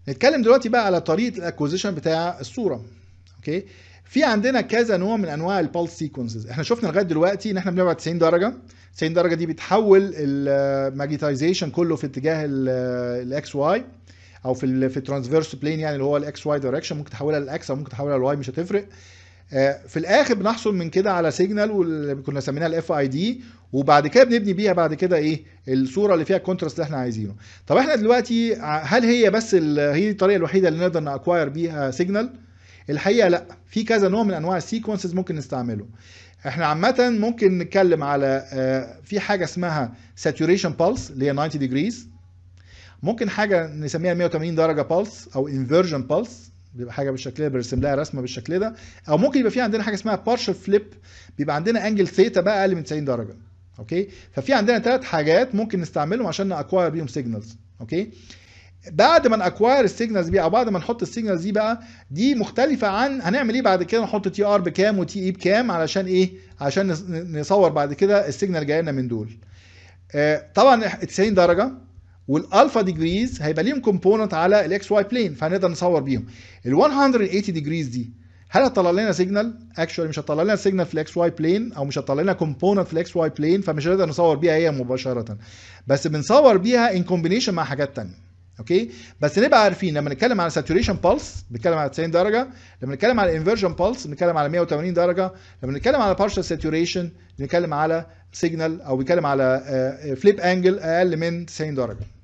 نتكلم دلوقتي بقى على طريقه الاكوزيشن بتاع الصوره اوكي في عندنا كذا نوع من انواع البالس سيكونسز احنا شفنا لغايه دلوقتي ان احنا بنبعد 90 درجه 90 درجه دي بتحول الماجنتايزيشن كله في اتجاه الاكس واي او في ال في الترانسفيرس بلين يعني اللي هو الاكس واي دايركشن ممكن تحولها للاكس او ممكن تحولها للواي مش هتفرق في الاخر بنحصل من كده على سيجنال واللي كنا سميناها الاف اي دي وبعد كده بنبني بيها بعد كده ايه الصوره اللي فيها الكونتراست اللي احنا عايزينه طب احنا دلوقتي هل هي بس هي الطريقه الوحيده اللي نقدر ناكواير بيها سيجنال الحقيقه لا في كذا نوع من انواع السيكونسز ممكن نستعمله احنا عامه ممكن نتكلم على في حاجه اسمها ساتوريشن بالس اللي هي 90 ديجريز ممكن حاجه نسميها 180 درجه بالس او انفيرجن بالس بيبقى حاجه بالشكل ده برسم لها رسمه بالشكل ده او ممكن يبقى في عندنا حاجه اسمها بارشل فليب بيبقى عندنا انجل ثيتا بقى اقل من 90 درجه اوكي ففي عندنا ثلاث حاجات ممكن نستعملهم عشان ناكواير بيهم سيجنالز اوكي بعد ما ناكواير السيجنالز دي او بعد ما نحط السيجنالز دي بقى دي مختلفه عن هنعمل ايه بعد كده نحط تي ار بكام وتي اي بكام علشان ايه عشان نصور بعد كده السيجنال جاي لنا من دول آه طبعا 90 درجه والالفا ديجريز هيبقى ليهم كومبوننت على الاكس واي بلين فهنقدر نصور بيهم ال 180 ديجريز دي هل هتطلع لنا سيجنال اكشوالي مش هتطلع لنا سيجنال في الاكس واي بلين او مش هتطلع لنا كومبوننت في الاكس واي بلين فمش هنقدر نصور بيها هي مباشره بس بنصور بيها ان كومبينيشن مع حاجات تانية اوكي بس نبقى عارفين لما نتكلم على ساتوريشن بالس بنتكلم على 90 درجه لما نتكلم على انفيرجن بالس بنتكلم على 180 درجه لما نتكلم على بارشال ساتوريشن بنتكلم على سيجنال او بنتكلم على فليب انجل اقل من 90 درجه